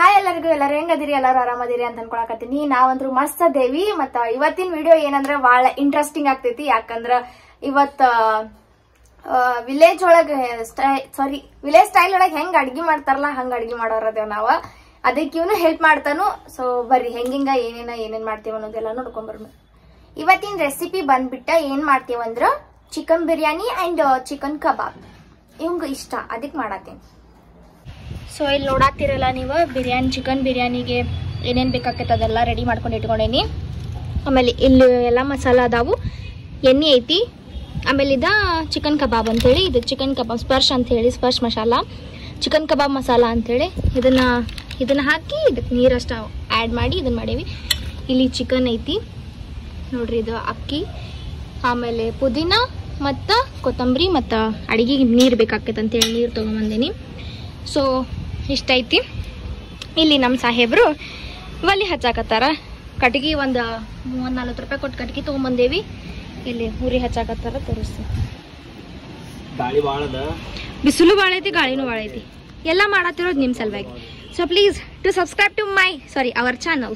Hi ಎಲ್ಲರಿಗೂ ಎಲ್ಲರೂ ಹೆಂಗದಿರಿ ಎಲ್ಲರೂ ಆರಾಮದಿರಿ ಅಂತ ಅನ್ಕೊಳಕತ್ತೀನಿ ನಾವಂದ್ರು ಮಸ್ತ್ ಅದೇವಿ ಮತ್ತ ಇವತ್ತಿನ ವಿಡಿಯೋ ಏನಂದ್ರ ಬಹಳ ಇಂಟ್ರೆಸ್ಟಿಂಗ್ ಆಗ್ತೈತಿ ಯಾಕಂದ್ರ ಇವತ್ತ ವಿಲೇಜ್ ಒಳಗ ಸಾರಿ ವಿಲೇಜ್ ಸ್ಟೈಲ್ ಒಳಗ ಹೆಂಗ್ ಅಡ್ಗಿ ಮಾಡ್ತಾರಲ್ಲ ಹಂಗ ಅಡ್ಗಿ ಮಾಡೋರದೇವ್ ನಾವ ಅದಕ್ಕೆ ಇವನು ಹೆಲ್ಪ್ ಮಾಡ್ತಾನು ಸೊ ಬರ್ರಿ ಹೆಂಗಿಂಗ ಏನೇನ ಏನೇನ್ ಮಾಡ್ತೀವಿ ಅನ್ನೋದೆಲ್ಲ ನೋಡ್ಕೊಂಡ್ ಬರ್ಮ ಇವತ್ತಿನ ರೆಸಿಪಿ ಬಂದ್ಬಿಟ್ಟ ಏನ್ ಮಾಡ್ತೀವಂದ್ರ chicken biryani and chicken kebab ಇವಂಗ ಇಷ್ಟ ಅದಕ್ಕೆ ಮಾಡತ್ತೇನೆ ಸೊ ಇಲ್ಲಿ ನೋಡಾತಿರಲ್ಲ ನೀವು ಬಿರಿಯಾನಿ ಚಿಕನ್ ಬಿರಿಯಾನಿಗೆ ಏನೇನು ಬೇಕಾಕೈತೆ ಅದೆಲ್ಲ ರೆಡಿ ಮಾಡ್ಕೊಂಡು ಇಟ್ಕೊಂಡೇನಿ ಆಮೇಲೆ ಇಲ್ಲಿ ಎಲ್ಲ ಮಸಾಲ ಅದಾವು ಎಣ್ಣೆ ಐತಿ ಆಮೇಲೆ ಇದ ಚಿಕನ್ ಕಬಾಬ್ ಅಂತೇಳಿ ಇದು ಚಿಕನ್ ಕಬಾಬ್ ಸ್ಪರ್ಶ್ ಅಂತೇಳಿ ಸ್ಪರ್ಶ್ ಮಸಾಲ ಚಿಕನ್ ಕಬಾಬ್ ಮಸಾಲ ಅಂತೇಳಿ ಇದನ್ನು ಇದನ್ನು ಹಾಕಿ ಇದಕ್ಕೆ ನೀರಷ್ಟು ಆ್ಯಡ್ ಮಾಡಿ ಇದನ್ನು ಮಾಡೀವಿ ಇಲ್ಲಿ ಚಿಕನ್ ಐತಿ ನೋಡ್ರಿ ಇದು ಅಕ್ಕಿ ಆಮೇಲೆ ಪುದೀನ ಮತ್ತು ಕೊತ್ತಂಬರಿ ಮತ್ತು ಅಡಿಗೆಗೆ ನೀರು ಬೇಕಾಕೈತೆ ಅಂತೇಳಿ ನೀರು ತೊಗೊಂಬಂದೀನಿ ಸೊ ಇಷ್ಟ ಐತಿ ಇಲ್ಲಿ ನಮ್ಮ ಸಾಹೇಬರು ಒಲಿ ಹಚ್ಚಾಕತ್ತಾರ ಕಟ್ಗಿ ಒಂದು ಮೂವತ್ತು ನಲ್ವತ್ತು ರೂಪಾಯಿ ಕೊಟ್ಟು ಕಟ್ಗಿ ತೊಗೊಂಬಂದೇವಿ ಇಲ್ಲಿ ಉರಿ ಹಚ್ಚಾಕತ್ತಾರ ತೋರಿಸ್ತೀನಿ ಗಾಳಿ ಭಾಳ ಅದ ಬಿಸಿಲು ಭಾಳ ಐತಿ ಗಾಳಿನೂ ಭಾಳ ಐತಿ ಎಲ್ಲ ಮಾಡತ್ತಿರೋದು ನಿಮ್ಮ ಸಲುವಾಗಿ so please to subscribe to my sorry our channel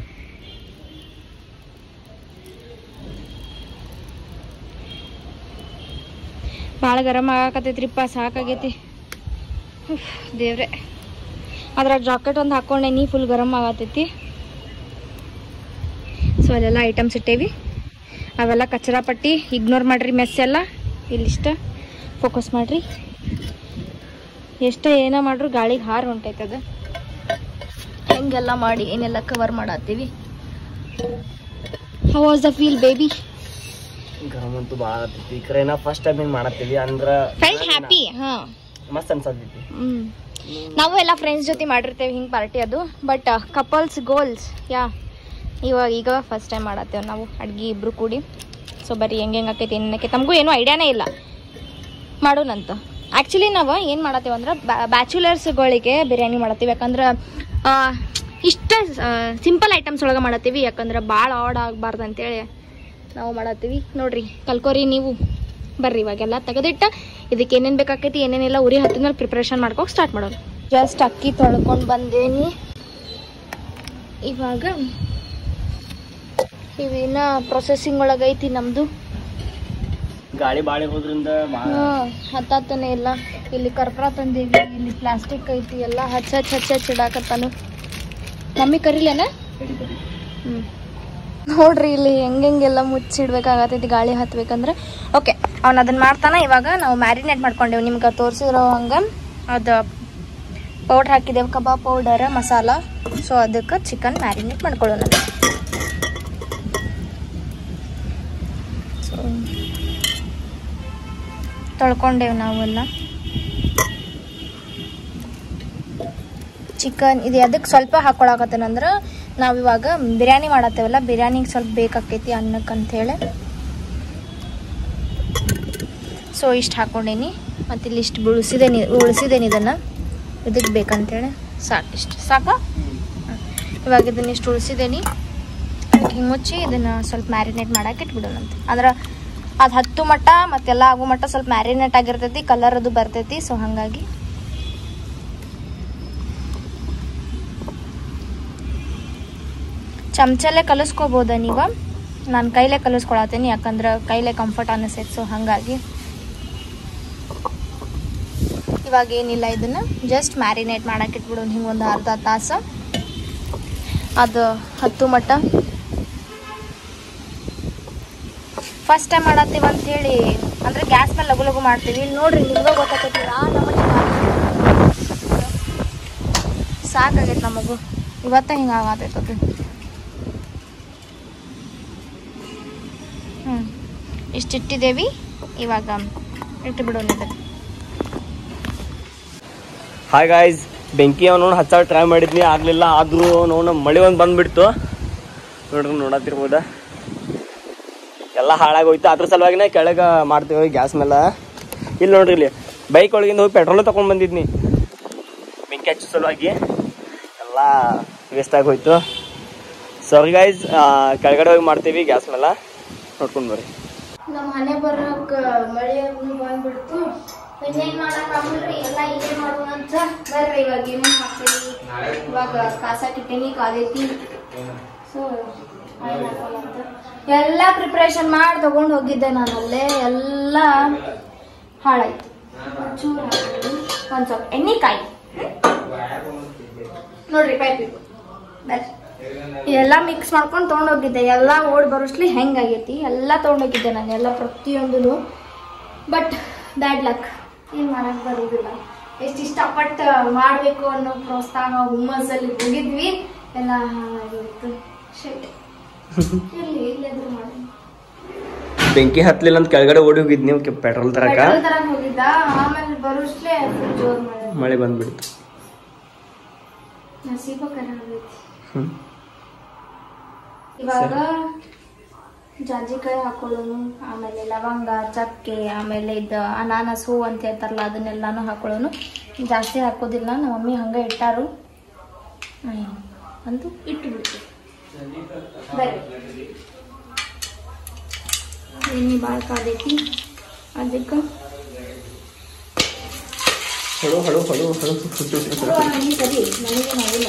ಭಾಳ ಗರಂ ಆಗಾಕತ್ತೈತ್ರಿಪ್ಪ ಸಾಕಾಗೈತಿ ಉಫ್, ದೇವ್ರೆ ಅದ್ರಾಗ ಜಾಕೆಟ್ ಒಂದು ಹಾಕೊಂಡೇನಿ ಫುಲ್ ಗರಂ ಆಗತೈತಿ ಸೊ ಅಲ್ಲೆಲ್ಲ ಐಟಮ್ಸ್ ಇಟ್ಟೇವಿ ಅವೆಲ್ಲ ಕಚರಾ ಪಟ್ಟಿ ಇಗ್ನೋರ್ ಮಾಡ್ರಿ ಮೆಸ್ ಎಲ್ಲ ಇಲ್ಲಿಷ್ಟ ಫೋಕಸ್ ಮಾಡ್ರಿ ಎಷ್ಟ ಏನೋ ಮಾಡ್ರು ಗಾಳಿಗೆ ಹಾರ್ ಹೊಂಟೈತದ ಹೆಂಗೆಲ್ಲ ಮಾಡಿ ಏನೆಲ್ಲ ಕವರ್ ಮಾಡತ್ತೀವಿ how was the feel baby ಗರಂ ಅಂತೂ ಭಾಳ ಆಗತೈತಿ ಕರೆ ನಾ ಫಸ್ಟ್ ಟೈಮ್ ಹಿಂಗ್ ಮಾಡತ್ತೀವಿ ಅಂದ್ರ ಫೆಲ್ಟ್ ಹ್ಯಾಪಿ ಹಾ ಮಸ್ತ್ ಅನ್ಸತೈತಿ ಹ್ಮ್ ನಾವು ಎಲ್ಲ ಫ್ರೆಂಡ್ಸ್ ಜೊತೆ ಮಾಡಿರ್ತೇವೆ ಹಿಂಗೆ ಪಾರ್ಟಿ ಅದು ಬಟ್ ಕಪಲ್ಸ್ ಗೋಲ್ಸ್ ಯಾ ಇವಾಗ ಈಗ ಫಸ್ಟ್ ಟೈಮ್ ಮಾಡತ್ತೇವೆ ನಾವು ಅಡ್ಗೆ ಇಬ್ರು ಕೂಡಿ ಸೊ ಬರೀ ಹೆಂಗೆ ಹೆಂಗೆ ಆಕೈತಿ ಏನಕ್ಕೆ ತಮಗೂ ಏನೂ ಐಡಿಯಾನೇ ಇಲ್ಲ ಮಾಡೋಣಂತ ಆ್ಯಕ್ಚುಲಿ ನಾವು ಏನು ಮಾಡತ್ತೇವೆ ಅಂದ್ರೆ ಬ್ಯಾಚುಲರ್ಸ್ಗಳಿಗೆ ಬಿರಿಯಾನಿ ಮಾಡತ್ತೀವಿ ಯಾಕಂದ್ರೆ ಆ, ಇಷ್ಟ ಸಿಂಪಲ್ ಐಟಮ್ಸ್ ಒಳಗೆ ಮಾಡತ್ತೀವಿ ಯಾಕಂದ್ರೆ ಭಾಳ ಆಡ್ ಆಗಬಾರ್ದು ಅಂತೇಳಿ ನಾವು ಮಾಡತ್ತೀವಿ ನೋಡ್ರಿ ಕಲ್ಕೋರಿ ನೀವು ಬರ್ರಿ ಇವಾಗೆಲ್ಲ ತೆಗೆದಿಟ್ಟ ಇದಕ್ಕೆ ಏನೇನು ಬೇಕಾಕೈತಿ ಏನೇನೆಲ್ಲ ಉರಿ ಹತ್ತಿದ ಮೇಲೆ ಪ್ರಿಪ್ರೇಷನ್ ಮಾಡ್ಕೋಕೆ ಸ್ಟಾರ್ಟ್ ಮಾಡೋದು ಜಸ್ಟ್ ಅಕ್ಕಿ ತೊಳ್ಕೊಂಡು ಬಂದೇನಿ ಇವಾಗ ಇವಿನ ಪ್ರೊಸೆಸಿಂಗ್ ಒಳಗೈತಿ ನಮ್ಮದು ಗಾಳಿ ಬಾಳಿ ಹೋದ್ರಿಂದ ಭಾಳ ಹತ್ತಾತನೇ ಇಲ್ಲ ಇಲ್ಲಿ ಕರ್ಪೂರ ತಂದೀವಿ ಇಲ್ಲಿ ಪ್ಲಾಸ್ಟಿಕ್ ಐತಿ ಎಲ್ಲ ಹಚ್ಚ ಹಚ್ಚ ಹಚ್ಚ ಹಚ್ಚ ಇಡಾಕತ್ತಾನು ಮಮ್ಮಿ ಕರಿಲೇನ ಹ್ಞೂ ನೋಡ್ರಿ ಇಲ್ಲಿ ಹೆಂಗೆಲ್ಲ ಮುಚ್ಚಿಡ್ಬೇಕಾಗತೈತಿ ಗಾಳಿ ಹತ್ಬೇಕಂದ್ರೆ ಓಕೆ ಅವ್ನು ಅದನ್ನ ಮಾಡ್ತಾನ ಇವಾಗ ನಾವು ಮ್ಯಾರಿನೇಟ್ ಮಾಡ್ಕೊಂಡೇವು ನಿಮ್ಗೆ ತೋರಿಸಿರೋ ಹಂಗೆ ಅದು ಪೌಡ್ರ್ ಹಾಕಿದ್ದೇವೆ ಕಬಾಬ್ ಪೌಡರ್ ಮಸಾಲ ಸೊ ಅದಕ್ಕೆ ಚಿಕನ್ ಮ್ಯಾರಿನೇಟ್ ಮಾಡ್ಕೊಳ್ಳೋಣ ಸೊ ತೊಳ್ಕೊಂಡೇವು ನಾವೆಲ್ಲ ಚಿಕನ್ ಇದು ಅದಕ್ಕೆ ಸ್ವಲ್ಪ ಹಾಕೊಳಕತ್ತೇನಂದ್ರೆ ನಾವು ಇವಾಗ ಬಿರಿಯಾನಿ ಮಾಡತ್ತೇವಲ್ಲ ಬಿರಿಯಾನಿಗೆ ಸ್ವಲ್ಪ ಬೇಕಾಕೈತಿ ಅನ್ನಕ್ಕೆ ಅಂಥೇಳಿ ಸೊ ಇಷ್ಟು ಹಾಕೊಂಡೇನಿ ಮತ್ತು ಇಲ್ಲಿ ಇಷ್ಟು ಉಳಿಸಿದೇನಿ ಉಳಿಸಿದೇನಿ ಇದನ್ನು ಇದಕ್ಕೆ ಬೇಕಂತೇಳಿ ಸಾಕು ಇಷ್ಟು ಸಾಕಾ ಹ್ಮ್. ಇವಾಗ ಇದನ್ನ ಇಷ್ಟು ಉಳಿಸಿದೇನಿ ಹಿಂಗೆ ಮುಚ್ಚಿ ಇದನ್ನು ಸ್ವಲ್ಪ ಮ್ಯಾರಿನೇಟ್ ಮಾಡಕ್ಕೆ ಇಟ್ಬಿಡೋಣಂತ ಅಂದ್ರೆ ಅದು ಹತ್ತು ಮಟ್ಟ ಮತ್ತೆಲ್ಲ ಆಗೋ ಮಟ್ಟ ಸ್ವಲ್ಪ ಮ್ಯಾರಿನೇಟ್ ಆಗಿರ್ತೈತಿ ಕಲರ್ ಅದು ಬರ್ತೈತಿ ಸೊ ಹಾಗಾಗಿ ಚಮಚಲ್ಲೇ ಕಲಿಸ್ಕೋಬೋದ ನೀವು ನಾನು ಕೈಲೇ ಕಲಿಸ್ಕೊಳತ್ತೀನಿ ಯಾಕಂದ್ರೆ ಕೈಲೇ ಕಂಫರ್ಟ್ ಅನಿಸ್ತೈತೆ ಸೊ ಹಾಗಾಗಿ ಇವಾಗ ಏನಿಲ್ಲ ಇದನ್ನು ಜಸ್ಟ್ ಮ್ಯಾರಿನೇಟ್ ಮಾಡಕ್ಕೆ ಇಟ್ಬಿಡೋಣ ಹಿಂಗೆ ಒಂದು ಅರ್ಧ ತಾಸು ಅದು ಹತ್ತು ಮಟ್ಟ ಫಸ್ಟ್ ಟೈಮ್ ಮಾಡತ್ತೀವಿ ಅಂತೇಳಿ ಅಂದ್ರೆ ಗ್ಯಾಸ್ ಮೇಲೆ ಲಗು ಲಗು ಮಾಡ್ತೀವಿ ಇಲ್ಲಿ ನೋಡ್ರಿ ನಿಮ್ಗೆ ಗೊತ್ತಾಕೈತಿ ಆ ನಮಗೆ ಸಾಕಾಗೈತೆ ನಮಗೂ ಇವತ್ತ ಹಿಂಗೆ ಆಗತೈತೆ ಅದು ಹ್ಞೂ ಇಷ್ಟಿಟ್ಟಿದ್ದೇವಿ ಇವಾಗ ಇಟ್ಟು ಬಿಡೋಣ ಇದಕ್ಕೆ ಹಾಯ್ ಗಾಯ್ಸ್ ಬೆಂಕಿ ಅವ್ನು ನೋಡಿ ಹಚ್ಚಾಳ ಟ್ರೈ ಮಾಡಿದ್ನಿ ಆಗ್ಲಿಲ್ಲ ಆದ್ರೂ ನೋಡ ಮಳಿ ಒಂದು ಬಂದ್ಬಿಡ್ತು ನೋಡ್ರಿ ನೋಡತ್ತಿರ್ಬೋದ ಎಲ್ಲ ಹಾಳಾಗೋಯ್ತು ಅದ್ರ ಸಲುವಾಗಿನೇ ಕೆಳಗೆ ಮಾಡ್ತೀವಿ ಗ್ಯಾಸ್ ಮೇಲೆ ಇಲ್ಲಿ ನೋಡ್ರಿ ಇಲ್ಲಿ ಬೈಕ್ ಒಳಗಿಂದ ಹೋಗಿ ಪೆಟ್ರೋಲ್ ತಗೊಂಡ್ ಬಂದಿದ್ನಿ ಬೆಂಕಿ ಹಚ್ಚೋ ಸಲುವಾಗಿ ಎಲ್ಲ ವೇಸ್ಟ್ ಆಗೋಯ್ತು ಸಾರಿ ಗೈಸ್ ಕೆಳಗಡೆ ಹೋಗಿ ಮಾಡ್ತೀವಿ ಗ್ಯಾಸ್ ಮೇಲೆ ನೋಡ್ಕೊಂಡು ಬರ್ರಿ ನಮ್ಮ ಮನೆ ಬರೋಕೆ ಮಳೆ ಬಂದ್ಬಿಡ್ತು ಇನ್ನೇನ್ ಮಾಡಕ್ ಆಗಲ್ರಿ ಎಲ್ಲ ಇಲ್ಲೇ ಮಾಡೋಣ ಅಂತ ಬರ್ರಿ ಇವಾಗ ಏನೇನ್ ಹಾಕ್ತೀವಿ ಇವಾಗ ಕಾಸಾಕಿಟ್ಟೇನಿ ಕಾದೈತಿ ಸೊ ಎಲ್ಲ ಪ್ರಿಪ್ರೇಷನ್ ಮಾಡಿ ತಗೊಂಡ್ ಹೋಗಿದ್ದೆ ನಾನು ಅಲ್ಲೇ ಎಲ್ಲ ಹಾಳಾಯ್ತು ಒಂಚೂರು ಹಾಕ್ತೀನಿ. ಒಂದ್ ಸ್ವಲ್ಪ ಎಣ್ಣೆಕಾಯಿ ನೋಡ್ರಿ ಪೈಪ್ ಇದು ಬರ್ರಿ ಇದೆಲ್ಲ ಮಿಕ್ಸ್ ಮಾಡ್ಕೊಂಡು ತೊಗೊಂಡೋಗಿದ್ದೆ ಎಲ್ಲ ಓಡ್ ಬರೋಷ್ಲಿ ಹೆಂಗಾಗೈತಿ ಎಲ್ಲ ತೊಗೊಂಡೋಗಿದ್ದೆ ನಾನು ಎಲ್ಲ ಪ್ರತಿಯೊಂದು ಬಟ್ ಬ್ಯಾಡ್ ಲಕ್ ಏನು ಮಾಡಕ್ ಬರೋದಿಲ್ಲ ಎಷ್ಟು ಇಷ್ಟಪಟ್ಟು ಮಾಡಬೇಕು ಅನ್ನೋ ಪ್ರೋತ್ಸಾಹ ಹುಮ್ಮಸ್ಸಲ್ಲಿ ಹೋಗಿದ್ವಿ ಎಲ್ಲ ಹಾಳಾಗಿತ್ತು ಶೆಟ್ ಇಲ್ಲಿ ಇಲ್ಲಾದ್ರೂ ಮಾಡಿ ಬೆಂಕಿ ಹತ್ಲಿಲ್ಲ ಅಂತ ಕೆಳಗಡೆ ಓಡಿ ಹೋಗಿದ್ ನೀವು ಪೆಟ್ರೋಲ್ ತರಕ ಪೆಟ್ರೋಲ್ ತರಕ್ ಹೋಗಿದ್ದ ಆಮೇಲೆ ಬರೋಷ್ಲೆ ಜೋರ್ ಮಾಡಿ ಮಳೆ ಬಂದ್ಬಿಡ್ತು ನಸೀಬ ಖರಾಬ್ ಐತಿ ಹ್ಮ್ ಇವಾಗ ಜಾಜಿಕಾಯಿ ಹಾಕೊಳ್ಳೋನು ಆಮೇಲೆ ಲವಂಗ ಚಕ್ಕೆ ಆಮೇಲೆ ಇದು ಅನಾನಸ್ ಹೂ ಅಂತ ಹೇಳ್ತಾರಲ್ಲ ಅದನ್ನೆಲ್ಲಾನು ಹಾಕೊಳ್ಳೋನು ಜಾಸ್ತಿ ಹಾಕೋದಿಲ್ಲ ನಮ್ಮ ಮಮ್ಮಿ ಹಂಗೆ ಇಟ್ಟಾರು ಅಯ್ಯೋ, ಅಂತೂ ಇಟ್ಟು ಬಿಡ್ತೀವಿ ಬರ್ರಿ ಎಣ್ಣೆ ಭಾಳ ಕಾದೈತಿ ಅದಕ್ಕೆ ಹಳು ಹಳು ಹಳು ಹಳು ಎಣ್ಣೆ ಸರಿ ನನಗೆ ಮಾಡಿಲ್ಲ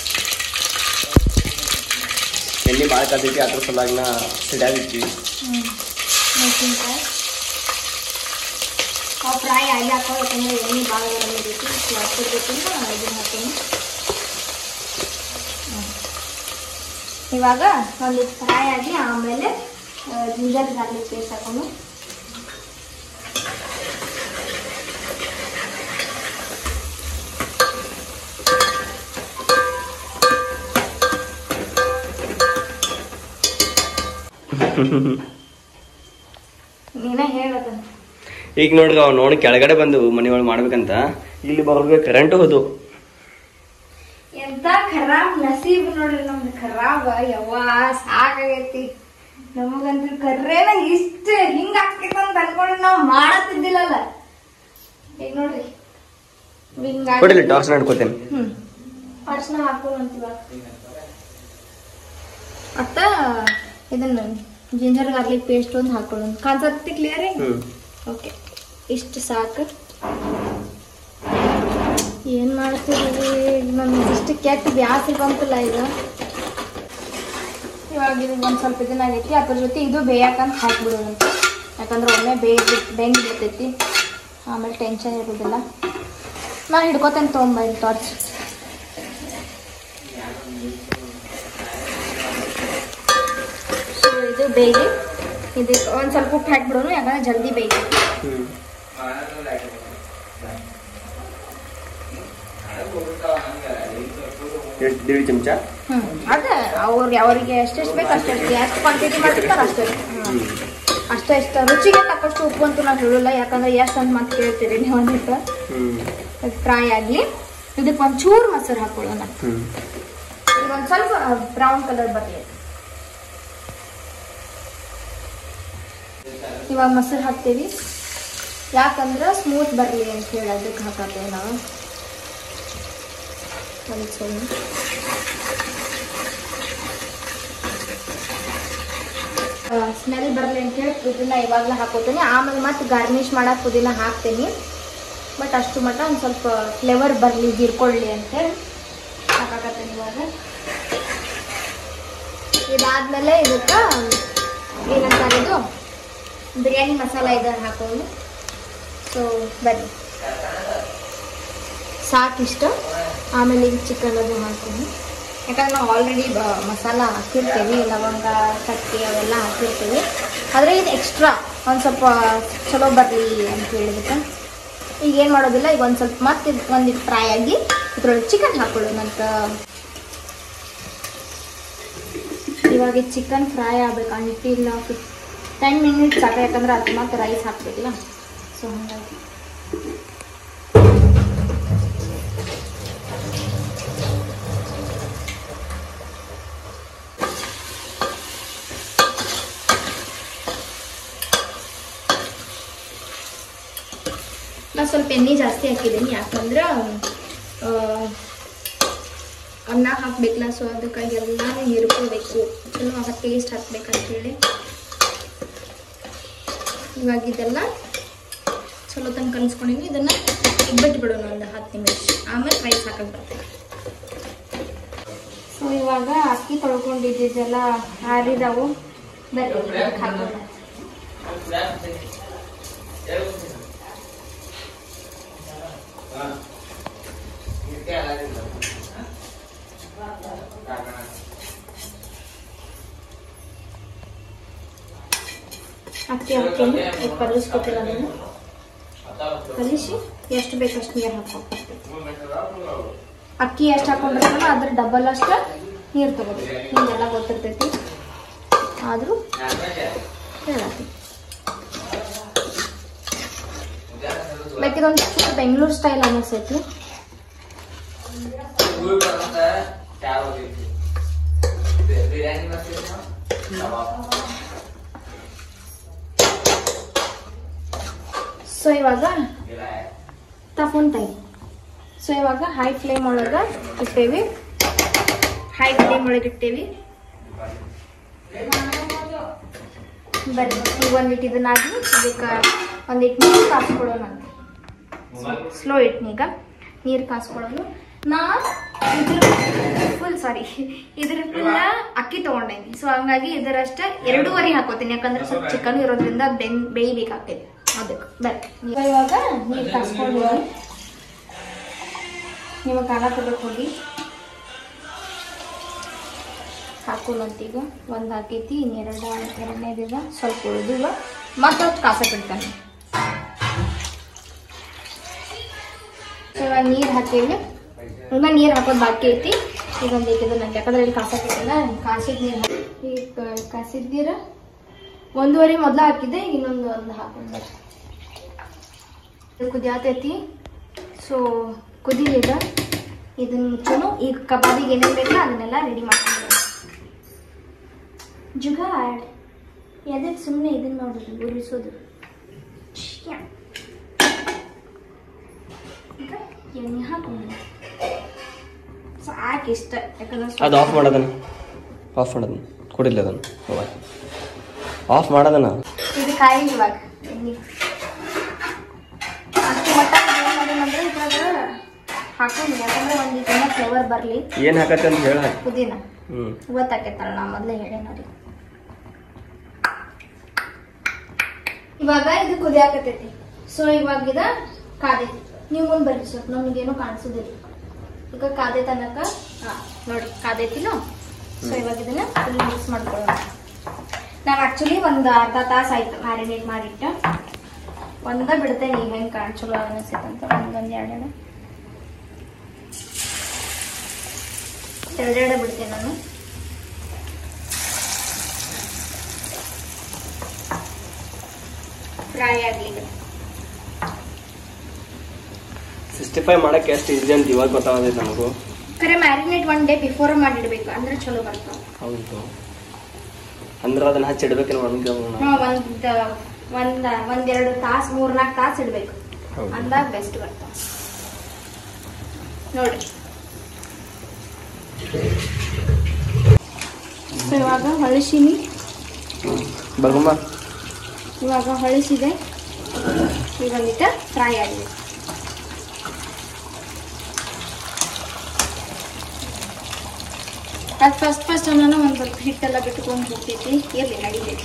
ಎಣ್ಣೆ ಭಾಳ ಕಾದೈತಿ ಅದ್ರ ಸಲುವಾಗಿ ನಾ ಸಿಡ್ಯಾಗಿರ್ತೀವಿ ಹ್ಞೂ ಮೆಣಸಿನ್ಕಾಯಿ ಅವು ಫ್ರೈ ಆಗಿ ಹಾಕೋ ಯಾಕಂದ್ರೆ ಎಣ್ಣೆ ಭಾಳ ಬರಬೇಕು ಸೊ ಹಾಕಿರ್ಬೇಕಂತ ಇದನ್ನ ಹಾಕೋಣ ಇವಾಗ ಒಂದು ಫ್ರೈ ಆಗಿ ಆಮೇಲೆ ಜಿಂಜರ್ ಗಾರ್ಲಿಕ್ ಪೇಸ್ಟ್ ಹಾಕೊಂಡು ನೀನೇ ಹೇಳೋದು ಈಗ ನೋಡ್ರಿ ಅವ್ ನೋಡಿ ಕೆಳಗಡೆ ಬಂದು ಮನೆ ಒಳಗೆ ಮಾಡ್ಬೇಕಂತ ಇಲ್ಲಿ ಬರ್ಬೇಕು ಕರೆಂಟ್ ಹೋದು ಎಂತ ಖರಾಬ್ ನಸೀಬ್ ನೋಡ್ರಿ ನಮ್ದು ಖರಾಬ ಯವ್ವ ಸಾಕಾಗೈತಿ ನಮಗಂತೂ ಕರ್ರೇನ ಇಷ್ಟ ಹಿಂಗ ಆಕೈತ ಅಂತ ಅನ್ಕೊಂಡು ನಾವ್ ಮಾಡತ್ತಿದ್ದಿಲ್ಲಲ್ಲ ಈಗ ನೋಡ್ರಿ ಹಿಂಗಾಗಿ ಕೊಡಿಲಿ ಟಾರ್ಚ್ ನಡ್ಕೋತೇನೆ ಹ್ಮ್ ಅರ್ಶನ ಹಾಕೋಣಂತೀವ ಅತ್ತ ಇದನ್ನ ಜಿಂಜರ್ ಗಾರ್ಲಿಕ್ ಪೇಸ್ಟ್ ಒಂದು ಹಾಕೊಳ್ಳೋಣ ಕಾನ್ಸೆಪ್ಟ್ ಕ್ಲಿಯರ್ ಹ್ಮ್ ಓಕೆ ಇಷ್ಟು ಸಾಕು ಏನ್ ಮಾಡ್ತೀರಿ ನಮ್ಗೆ ಇಷ್ಟು ಕೆಟ್ಟ ಬ್ಯಾಸರಿ ಬಂತಲ್ಲ ಈಗ ಇವಾಗ ಇದು ಒಂದು ಸ್ವಲ್ಪ ಇದನ್ನ ಆಗೈತಿ ಅದ್ರ ಜೊತೆ ಇದು ಬೇಯಕ್ಕಂತ ಹಾಕ್ಬಿಡೋದಂತ ಯಾಕಂದ್ರೆ ಒಮ್ಮೆ ಬೇಯ್ದು ಬೆಂದು ಬಿಡ್ತೈತಿ ಆಮೇಲೆ ಟೆನ್ಷನ್ ಇರೋದಿಲ್ಲ ನಾನು ಹಿಡ್ಕೊತೇನೆ ತೊಗೊಂಬ ಟಾರ್ಚ್ ಸೊ ಇದು ಬೇಯ್ಲಿ ಇದು ಒಂದು ಸ್ವಲ್ಪ ಉಪ್ಪು ಹಾಕ್ಬಿಡೋನು ಯಾಕಂದ್ರೆ ಜಲ್ದಿ ಬೇಯ್ತೈತಿ ಹ್ಮ್ ಎಷ್ಟು ದೇವಿ ಚಮಚ ಹ್ಮ್ ಅದ ಅವ್ರಿಗೆ ಅವ್ರಿಗೆ ಎಷ್ಟೆಷ್ಟು ಬೇಕು ಅಷ್ಟೆಷ್ಟು ಎಷ್ಟು ಕ್ವಾಂಟಿಟಿ ಮಾಡ್ತಿರ್ತಾರೆ ಅಷ್ಟೇ ಹ್ಮ್. ಅಷ್ಟೇ ಇಷ್ಟ ರುಚಿಗೆ ತಕ್ಕಷ್ಟು ಉಪ್ಪು ಅಂತೂ ನಾವು ಹೇಳಲ್ಲ ಯಾಕಂದ್ರೆ ಎಷ್ಟು ಅಂತ ಮತ್ತೆ ಕೇಳ್ತೀರಿ ನೀವು ಒಂದಿಟ್ಟು ಹ್ಮ್ ಫ್ರೈ ಆಗಲಿ ಇದಕ್ಕೆ ಒಂಚೂರು ಮೊಸರು ಹಾಕೊಳ್ಳೋಣ ಹ್ಮ್ ಈಗ ಒಂದು ಸ್ವಲ್ಪ ಬ್ರೌನ್ ಕಲರ್ ಬರಲಿ ಇವಾಗ ಮೊಸರು ಹಾಕ್ತೀವಿ ಯಾಕಂದ್ರೆ ಸ್ಮೂತ್ ಬರಲಿ ಅಂತ ಹೇಳಿ ಅದಕ್ಕೆ ಹಾಕತ್ತೇವೆ ನಾವು ಒಂದು ಸ್ವಲ್ಪ ಸ್ಮೆಲ್ ಬರಲಿ ಅಂತ ಹೇಳಿ ಪುದೀನ ಇವಾಗಲೇ ಹಾಕೋತೀನಿ ಆಮೇಲೆ ಮತ್ತೆ ಗಾರ್ನಿಷ್ ಮಾಡಕ್ಕೆ ಪುದೀನ ಹಾಕ್ತೀನಿ ಬಟ್ ಅಷ್ಟು ಮಟ್ಟ ಒಂದು ಸ್ವಲ್ಪ ಫ್ಲೇವರ್ ಬರಲಿ ಹೀರ್ಕೊಳ್ಳಿ ಅಂತೇಳಿ ಹಾಕಾಕತ್ತೀನಿ ಇವಾಗ ಇದಾದ್ಮೇಲೆ ಇದಕ್ಕೆ ಏನಂತಾರೆ ಇದು ಬಿರಿಯಾನಿ ಮಸಾಲ ಇದನ್ನು ಹಾಕೋದು ಸೊ ಬನ್ನಿ ಸಾಕಿಷ್ಟು ಆಮೇಲೆ ಈಗ ಚಿಕನ್ ಅದು ಹಾಕ್ತೀನಿ ಯಾಕಂದ್ರೆ ನಾವು ಆಲ್ರೆಡಿ ಮಸಾಲ ಹಾಕಿರ್ತೀವಿ ಲವಂಗ ಚಕ್ಕೆ ಅವೆಲ್ಲ ಹಾಕಿರ್ತೀವಿ ಆದರೆ ಇದು ಎಕ್ಸ್ಟ್ರಾ ಒಂದು ಸ್ವಲ್ಪ ಚಲೋ ಬರಲಿ ಅಂತ ಹೇಳಿಬಿಟ್ಟು ಈಗ ಏನು ಮಾಡೋದಿಲ್ಲ ಈಗ ಒಂದು ಸ್ವಲ್ಪ ಮತ್ತೆ ಒಂದಿಟ್ಟು ಫ್ರೈ ಆಗಿ ಇದ್ರೊಳಗೆ ಚಿಕನ್ ಹಾಕೊಳ್ಳೋಣಂತ ಇವಾಗ ಚಿಕನ್ ಫ್ರೈ ಆಗ್ಬೇಕು ಅಂಟಿಲ್ಲ ಟೆನ್ ಮಿನಿಟ್ಸ್ ಸಾಕು ಯಾಕಂದ್ರೆ ಅದು ಮತ್ತೆ ರೈಸ್ ಹಾಕ್ಬೇಕಿಲ್ಲ ಸೊ ಹಾಗಾಗಿ ನಾ ಸ್ವಲ್ಪ ಎಣ್ಣೆ ಜಾಸ್ತಿ ಹಾಕಿದ್ದೀನಿ ಯಾಕಂದ್ರೆ ಆ, ಅನ್ನ ಹಾಕ್ಬೇಕಲ್ಲ ಸೊ ಅದಕ್ಕಾಗಿ ಎಲ್ಲ ಹಿರ್ಕೋಬೇಕು ಚಲೋ ಆಗ ಟೇಸ್ಟ್ ಹಾಕ್ಬೇಕಂತೇಳಿ ಇವಾಗ ಇದೆಲ್ಲ ಚಲೋ ತಂಗ ಕಲಿಸ್ಕೊಂಡಿನಿ ಇದನ್ನ ಇಬ್ಬಿಟ್ಟು ಬಿಡೋಣ ಒಂದು ಹತ್ತು ನಿಮಿಷ ಆಮೇಲೆ ರೈಸ್ ಹಾಕಕ್ ಬರ್ತೇವೆ ಸೊ ಇವಾಗ ಅಕ್ಕಿ ತೊಳ್ಕೊಂಡಿದ್ದೆಲ್ಲ ಆರಿದಾವು ಬರ್ರಿ ಇದಕ್ಕೆ ಹಾಕೋಣ ಅಕ್ಕಿ ಹಾಕ್ತೀನಿ ಈಗ ಕಲಿಸ್ಕೊತಿಲ್ಲ ಅದನ್ನು ಕಲಿಸಿ ಎಷ್ಟು ಬೇಕು ಅಷ್ಟು ನೀರು ಹಾಕೋ ಅಕ್ಕಿ ಎಷ್ಟು ಹಾಕೊಂಡಿರ್ತಾನೋ ಅದ್ರ ಡಬಲ್ ಅಷ್ಟು ನೀರು ತಗೋಬೇಕು ನಿಮಗೆಲ್ಲ ಗೊತ್ತಿರ್ತೈತಿ ಆದರೂ ಹೇಳತ್ತಿ ಬೇಕಿದೊಂದು ಬೆಂಗಳೂರು ಸ್ಟೈಲ್ ಅನ್ನಿಸ್ತೈತಿ ಸೊ ಇವಾಗ ತಫೋನ್ ಟೈಮ್ ಸೊ ಇವಾಗ ಹೈ ಫ್ಲೇಮ್ ಒಳಗೆ ಇಟ್ಟೇವಿ ಹೈ ಫ್ಲೇಮ್ ಒಳಗೆ ಇಟ್ಟೇವಿ ಬರ್ರಿ ಈಗ ಒಂದಿಟ್ಟು ಇದನ್ನಾಗಿ ಇದಕ್ಕೆ ಒಂದಿಟ್ಟು ನೀರು ಕಾಸ್ಕೊಳ್ಳೋಣ ಸ್ಲೋ ಇಟ್ನೀಗ ನೀರು ಕಾಸ್ಕೊಳ್ಳೋದು ನಾ ಇದ್ರ ಫುಲ್ ಸಾರಿ ಇದ್ರ ಫುಲ್ ಅಕ್ಕಿ ತಗೊಂಡೇನಿ ಸೊ ಹಂಗಾಗಿ ಇದರಷ್ಟ ಎರಡೂವರೆ ಹಾಕೋತೀನಿ ಯಾಕಂದ್ರೆ ಸ್ವಲ್ಪ ಚಿಕನ್ ಇರೋದ್ರಿಂದ ಬೆನ್ ಬೇಯ್ಬೇಕಾಗ್ತೈತಿ ಅದಕ್ಕೆ ಬರ್ರಿ ಇವಾಗ ನೀರು ಕಾಸ್ಕೊಂಡಿದ್ದೀನಿ ನಿಮಗೆ ಕಾಣಕೋಬೇಕು ಹೋಗಿ ಹಾಕೋಣಂತೀಗ ಒಂದು ಹಾಕೈತಿ ಇನ್ನೆರಡು ಎರಡನೇದಿದ ಸ್ವಲ್ಪ ಉಳಿದಿವ ಮತ್ತೊತ್ತು ಕಾಸ ಬಿಡ್ತಾನೆ ಇವಾಗ ನೀರು ಹಾಕೇವಿ ಇವಾಗ ನೀರು ಹಾಕೋದು ಬಾಕಿ ಐತಿ ಈಗ ಒಂದು ಐತಿ ನಂಗೆ ಯಾಕಂದ್ರೆ ಇಲ್ಲಿ ಕಾಸಕ್ಕಿಲ್ಲ ಕಾಸಿದ ನೀರು ಈಗ ಕಾಸಿದ ನೀರು ಒಂದೂವರೆ ಮೊದಲು ಹಾಕಿದ್ದೆ ಈಗ ಇನ್ನೊಂದು ಒಂದು ಹಾಕೊಂಡೆ ಕುದಿಯಾತೈತಿ ಸೊ ಕುದಿಲಿದ ಇದನ್ನ ಮುಚ್ಚೋನು ಈಗ ಕಬಾಬಿಗೆ ಏನೇನು ಬೇಕಲ್ಲ ಅದನ್ನೆಲ್ಲ ರೆಡಿ ಮಾಡ್ಕೊಂಡು ಜುಗಾಡ್ ಎದಕ್ಕೆ ಸುಮ್ಮನೆ ಇದನ್ನ ಮಾಡೋದು ಉರಿಸೋದು ಶ್ಯಾ. ಈಗ ಎಣ್ಣೆ ಹಾಕೊಂಡು ಸಾಕು ಇಷ್ಟ ಯಾಕಂದ್ರೆ ಅದು ಆಫ್ ಮಾಡೋದನ್ನ ಆಫ್ ಮಾಡೋದನ್ನ ಕೊಡಿಲ್ಲ ಅದನ್ನು ಆಫ್ ಮಾಡೋದನ್ನ ಇದು ಕಾಯಿ ಇವಾಗ ಎಣ್ಣೆ ಅಷ್ಟು ಮಟ್ಟ ಏನು ಮಾಡೋಣಂದ್ರೆ ಇದ್ರಾಗ ಹಾಕೊಂಡು ಯಾಕಂದ್ರೆ ಒಂದು ಇದನ್ನ ಫ್ಲೇವರ್ ಬರಲಿ ಏನು ಹಾಕತ್ತೆ ಅಂತ ಹೇಳ ಪುದೀನ ಹ್ಞೂ ಗೊತ್ತಾಕೈತಲ್ಲ ನಾ ಮೊದಲೇ ಹೇಳೇನ ರೀ ಇವಾಗ ಇದು ಕುದಿಯಾಕತೈತಿ ಸೊ ಇವಾಗ ಇದ ಕಾದೈತಿ ನೀವು ಮುಂದೆ ಬರ್ರಿ ಸ್ವಲ್ಪ ನಮಗೇನು ಕಾಣಿಸೋದಿಲ್ಲ ಈಗ ಕಾದೆ ತನಕ ಹಾ ನೋಡಿ ಕಾದೈತಿನೋ ಸೊ ಇವಾಗ ಇದನ್ನ ಫುಲ್ ಮಿಕ್ಸ್ ಮಾಡ್ಕೊಳ್ಳೋಣ ನಾನು ಆಕ್ಚುಲಿ ಒಂದು ಅರ್ಧ ತಾಸು ಆಯ್ತು ಮ್ಯಾರಿನೇಟ್ ಮಾಡಿಟ್ಟ ಒಂದ ಬಿಡ್ತೇನೆ ಈಗ ಹೆಂಗೆ ಕಾಣ್ ಚಲೋ ಅನಿಸ್ತೈತಂತ ಒಂದೊಂದು ಎರಡೆರಡು ಎರಡೆರಡು ಬಿಡ್ತೇನೆ ನಾನು ಫ್ರೈ ಆಗಲಿ ಸಿಕ್ಸ್ಟಿ ಫೈವ್ ಮಾಡಕ್ಕೆ ಎಷ್ಟು ಈಸಿ ಅಂತ ಇವಾಗ ಗೊತ್ತಾಗತೈತೆ ನನಗೂ ಖರೆ ಮ್ಯಾರಿನೇಟ್ ಒನ್ ಡೇ ಬಿಫೋರ್ ಮಾಡಿಡ್ಬೇಕು ಅಂದ್ರೆ ಚಲೋ ಬರ್ತಾವ ಹೌದು ಅಂದ್ರೆ ಅದನ್ನ ಹಚ್ಚಿಡ್ಬೇಕೇನು ಒಣಗಿ ಒಂದ್ ಒಂದ್ ಒಂದೆರಡು ತಾಸು ಮೂರ್ನಾಲ್ಕು ತಾಸು ಇಡ್ಬೇಕು ಹೌದು ಅಂದಾಗ ಬೆಸ್ಟ್ ಬರ್ತಾವ ನೋಡ್ರಿ ಸೊ ಇವಾಗ ಹೊಳಿಸಿನಿ ಬರ್ಗಮ್ಮ ಇವಾಗ ಹೊಳಿಸಿದೆ ಈಗ ಒಂದಿಟ್ಟು ಫ್ರೈ ಆಗಿದೆ ಅದು ಫಸ್ಟ್ ಫಸ್ಟ್ ನಾನು ಒಂದು ಸ್ವಲ್ಪ ಹಿಟ್ಟೆಲ್ಲ ಬಿಟ್ಕೊಂಡು ಹೋಗ್ತೈತಿ ಇರಲಿ ನಡಿತೈತಿ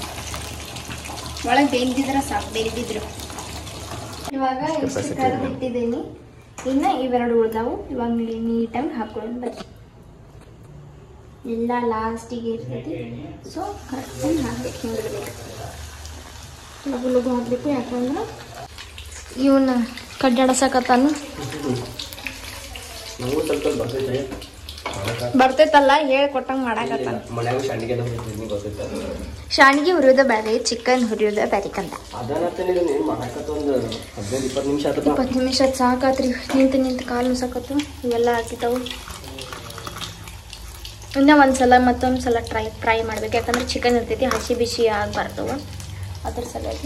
ಒಳಗೆ ಬೇಯ್ದಿದ್ರೆ ಸಾಕು ಬೇಯ್ದಿದ್ರು ಇವಾಗ ಇಷ್ಟು Capacity ಕರೆದು ಇಟ್ಟಿದ್ದೀನಿ ಇನ್ನು ಇವೆರಡು ಉಳ್ದಾವು ಇವಾಗ ನೀಟಾಗಿ ಹಾಕೊಂಡು ಬರ್ತೀನಿ ಎಲ್ಲ ಲಾಸ್ಟಿಗೆ ಇರ್ತೈತಿ ಸೊ ಕರೆಕ್ಟಾಗಿ ಹಾಕ್ಬೇಕು ಹಿಂಗಿಡ್ಬೇಕು ಲಗು ಲಗು ಹಾಕಬೇಕು ಯಾಕಂದ್ರೆ ಇವನ್ನ ಕಡ್ಡಾಡಸಕತ್ತಾನು ನಾವು ಸ್ವಲ್ಪ ಬರ್ತೈತೆ ಬರ್ತೈತಲ್ಲ ಹೇಳ್ಕೊಟ್ಟಂಗೆ ಮಾಡಾಕತ್ತಾನ ಮನ್ಯಾಗ ಸಂಡಿಗೆ ಗೊತ್ತೈತೆ ಶಾಣಿಗೆ ಹುರಿಯೋದ ಬೇರೆ ಚಿಕನ್ ಹುರಿಯೋದ ಬೇರೆ ಕಂದ ಅದನ್ನ ನೀನು ಮಾಡಾಕತ್ತ ಒಂದು ಹದಿನೈದು ಇಪ್ಪತ್ತು ನಿಮಿಷ ಆತಪ್ಪ ಇಪ್ಪತ್ತು ನಿಮಿಷ ಸಾಕಾತ್ರಿ ನಿಂತು ನಿಂತು ಕಾಲು ನುಸಕತ್ತು ಇವೆಲ್ಲ ಹಾಕಿತಾವು ಇನ್ನೂ ಒಂದ್ಸಲ ಮತ್ತೊಂದು ಸಲ ಟ್ರೈ ಫ್ರೈ ಮಾಡ್ಬೇಕು ಯಾಕಂದ್ರೆ ಚಿಕನ್ ಇರ್ತೈತಿ ಹಸಿ ಬಿಸಿ ಆಗ್ಬಾರ್ದವ ಅದ್ರ ಸಲುವಾಗಿ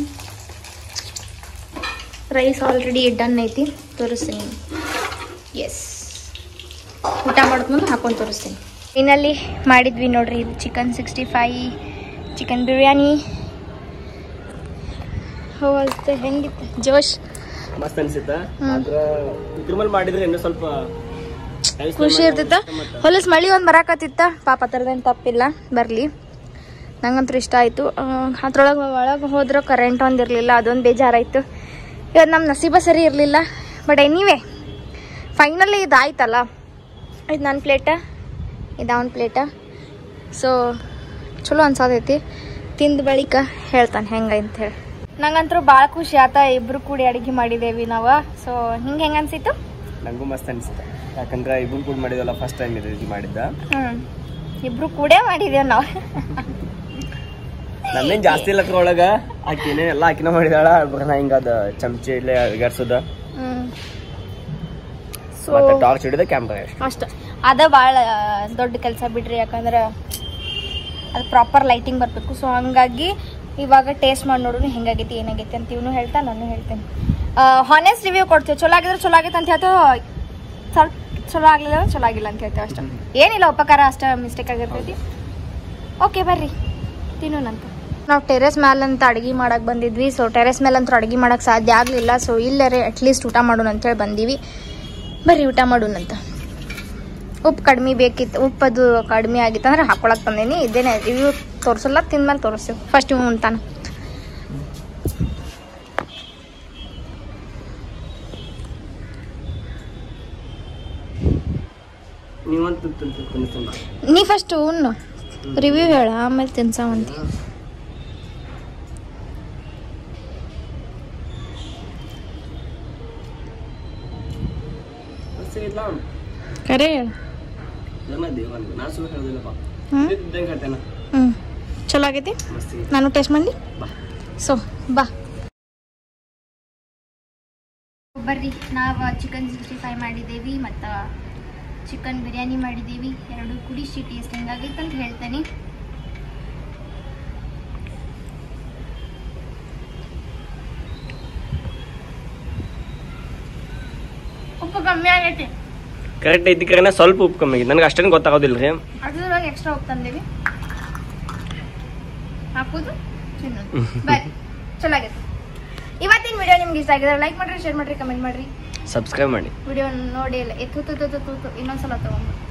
ರೈಸ್ ಆಲ್ರೆಡಿ ಡನ್ ಐತಿ ತೋರಿಸ್ತೀನಿ ಎಸ್ ಊಟ ಮಾಡಿದ್ಮೇಲೆ ಹಾಕೊಂಡು ತೋರಿಸ್ತೀನಿ ಇನ್ನಲ್ಲಿ ಮಾಡಿದ್ವಿ ನೋಡ್ರಿ ಇದು chicken sixty five chicken biryani ಹೌದು ಹೆಂಗಿತ್ತು ಜೋಶ್ ಮಸ್ತ್ ಅನ್ಸಿತ್ತ ಆದ್ರ ಇದ್ರ ಮೇಲೆ ಮಾಡಿದ್ರೆ ಇನ್ನೂ ಸ್ವಲ್ಪ time spend ಖುಷಿ ಮಾಡಿ ಇರ್ತಿತ್ತ ಮತ್ತೆ ಹೊಲಸ್ ಮಳಿ ಒಂದ್ ಬರಾಕತ್ತಿತ್ತ ಪಾಪ ತರದೇನ್ ತಪ್ಪಿಲ್ಲ ಬರ್ಲಿ ನಂಗಂತೂ ಇಷ್ಟ ಆಯ್ತು ಅದ್ರೊಳಗೆ ಒಳಗೆ ಹೋದ್ರೆ ಕರೆಂಟ್ ಒಂದ್ ಇರ್ಲಿಲ್ಲ ಅದೊಂದು ಬೇಜಾರಾಯ್ತು ಇವತ್ತು ನಮ್ಮ ನಸೀಬ ಸರಿ ಇರಲಿಲ್ಲ ಬಟ್ ಎನಿವೆ ಫೈನಲಿ ಇದಾಯ್ತಲ್ಲ ಇದು ನನ್ನ ಪ್ಲೇಟ ಇದು ಅವನ ಪ್ಲೇಟ ಸೊ ಚಲೋ ಅನ್ಸತೈತಿ ತಿಂದ ಬಳಿಕ ಹೇಳ್ತಾನೆ ಹೆಂಗೆ ಅಂತ ಹೇಳಿ ನಂಗಂತೂ ಭಾಳ ಖುಷಿ ಆತ ಇಬ್ರು ಕೂಡಿ ಅಡಿಗೆ ಮಾಡಿದೇವಿ ನಾವು ಸೊ ಹಿಂಗೆ ಹೆಂಗೆ ಅನ್ಸಿತ್ತು ನಂಗೂ ಮಸ್ತ್ ಅನ್ಸುತ್ತೆ ಯಾಕಂದ್ರೆ ಇಬ್ಬರು ಕೂಡ ಮಾಡಿದಲ್ಲ ಫಸ್ಟ್ ಟೈಮ್ ಇದು ಇದು ಮಾಡಿದ್ದ ಹ್ಮ್ ಇಬ್ರು ಕೂಡೇ ಮಾಡಿದೇವ್ ನಾವು ನನ್ನೇನ್ ಜಾಸ್ತಿ ಇಲ್ಲ ಅದ್ರೊಳಗ ಆಕಿನೇ ಎಲ್ಲ ಆಕಿನ ಮಾಡಿದಾಳ ಬರೋಣ ಹಿಂಗ ಅದ ಚಮಚಿ ಇಲ್ಲೇ ಅಡ್ಗಾಡ್ಸೋದ ಹ್ಮ್ ಸೊ ಮತ್ತೆ ಟಾರ್ಚ್ ಹಿಡಿದ ಕ್ಯಾಮ್ರಾ ಅಷ್ಟೇ ಅಷ್ಟ ಅದ ಭಾಳ ದೊಡ್ಡ ಕೆಲಸ ಬಿಡ್ರಿ ಯಾಕಂದ್ರೆ ಅದು ಪ್ರಾಪರ್ ಲೈಟಿಂಗ್ ಬರಬೇಕು ಸೊ ಹಂಗಾಗಿ ಇವಾಗ ಟೇಸ್ಟ್ ಮಾಡಿ ನೋಡೋಣ ಹೆಂಗಾಗೈತಿ ಏನಾಗೈತಿ ಅಂತ ಇವನು ಹೇಳ್ತಾ ನಾನು ಹೇಳ್ತೇನೆ ಹಾನೆಸ್ಟ್ ರಿವ್ಯೂ ಕೊಡ್ತೀವಿ ಚಲೋ ಆಗಿದ್ರೆ ಚಲೋ ಆಗೈತೆ ಅಂತ ಹೇಳ್ತು ಸ್ವಲ್ಪ ಚಲೋ ಆಗಲಿಲ್ಲ ಅಂದ್ರೆ ಚಲೋ ಆಗಿಲ್ಲ ಅಂತ ಹೇಳ್ತೇವೆ ಅಷ್ಟೇ ಏನಿಲ್ಲ ಉಪಕಾರ ಅಷ್ಟೇ ಮಿಸ್ಟೇಕ್ ಆಗಿರ್ತೈತಿ ಓಕೆ ಬರ್ರಿ ತಿನ್ನೋಣಂತ ನಾವು ಟೆರೆಸ್ ಮೇಲಂತ ಅಡುಗೆ ಮಾಡಕ್ಕೆ ಬಂದಿದ್ವಿ ಸೊ ಟೆರೆಸ್ ಮೇಲಂತೂ ಅಡುಗೆ ಮಾಡಕ್ಕೆ ಸಾಧ್ಯ ಆಗಲಿಲ್ಲ ಸೊ ಇಲ್ಲರೇ ಅಟ್ಲೀಸ್ಟ್ ಊಟ ಮಾಡೋಣ ಅಂತೇಳಿ ಬಂದೀವಿ ಬರ್ರಿ ಊಟ ಮಾಡೋಣಂತ ಉಪ್ಪು ಕಡಿಮೆ ಬೇಕಿತ್ತು ಉಪ್ಪು ಅದು ಕಡಿಮೆ ಆಗಿತ್ತು ಅಂದ್ರೆ ಹಾಕೊಳಕ್ ಬಂದೀನಿ ಇದೇನೆ ರಿವ್ಯೂ ತೋರಿಸಲ್ಲ ತಿಂದ್ಮೇಲೆ ತೋರಿಸ್ತೀವಿ ಫಸ್ಟ್ ಇವ್ ಉಣ್ತಾನ ನೀವಂತೂ ತಿನ್ನಿಸ್ತೀನಿ ನೀ ಫಸ್ಟ್ ಉಣ್ಣು ರಿವ್ಯೂ ಹೇಳ ಆಮೇಲೆ ತಿನ್ಸಾವಂತಿ ಇಲ್ಲ ಕರೆ ಹೇಳ ಇದನ್ನ ದೇವನ್ ನಾ ಸುಮ್ಮನೆ ಹೇಳೋದಿಲ್ಲಪ್ಪ ಹ್ಮ್ ಇದ್ದಂಗೆ ಹೇಳ್ತೇನೆ ಹ್ಞೂ ಚಲೋ ಆಗೈತಿ ಮಸ್ತ್ ನಾನು ಟೇಸ್ಟ್ ಮಾಡಲಿ ಬಾ ಸೊ ಬಾ ಬರ್ರಿ ನಾವು ಚಿಕನ್ ಸಿಕ್ಸ್ಟಿ ಫೈವ್ ಮಾಡಿದ್ದೇವೆ ಮತ್ತು ಚಿಕನ್ ಬಿರಿಯಾನಿ ಮಾಡಿದ್ದೀವಿ ಎರಡು ಕುಡಿಸಿ ಟೇಸ್ಟ್ ಹೆಂಗಾಗೈತೆ ಅಂತ ಹೇಳ್ತೇನೆ ಉಪ್ಪು ಕಮ್ಮಿ ಆಗೈತಿ ಕರೆಕ್ಟ್ ಐತಿ ಕರೆನ ಸ್ವಲ್ಪ ಉಪ್ಪು ಕಮ್ಮಿ ಆಗಿದೆ ನನಗೆ ಅಷ್ಟೇನು ಗೊತ್ತಾಗೋದಿಲ್ಲ ರೀ ಅದ್ರೊಳಗೆ ಎಕ್ಸ್ಟ್ರಾ ಉಪ್ಪು ತಂದೇವಿ ಹಾಕೋದು ತಿನ್ನೋದು ಬಾಯ್ ಚಲೋ ಆಗೈತೆ ಇವತ್ತಿನ ವಿಡಿಯೋ ನಿಮ್ಗೆ ಇಷ್ಟ ಆಗಿದ್ರೆ ಲೈಕ್ ಮಾಡ್ರಿ ಶೇರ್ ಮಾಡ್ರಿ ಕಮೆಂಟ್ ಮಾಡ್ರಿ ಸಬ್ಸ್ಕ್ರೈಬ್ ಮಾಡಿ ವಿಡಿಯೋ ನೋಡಿ ಇಲ್ಲ ಎತ್ತು ಇನ್ನೊಂದ್ಸಲ ತಗೊಂಡು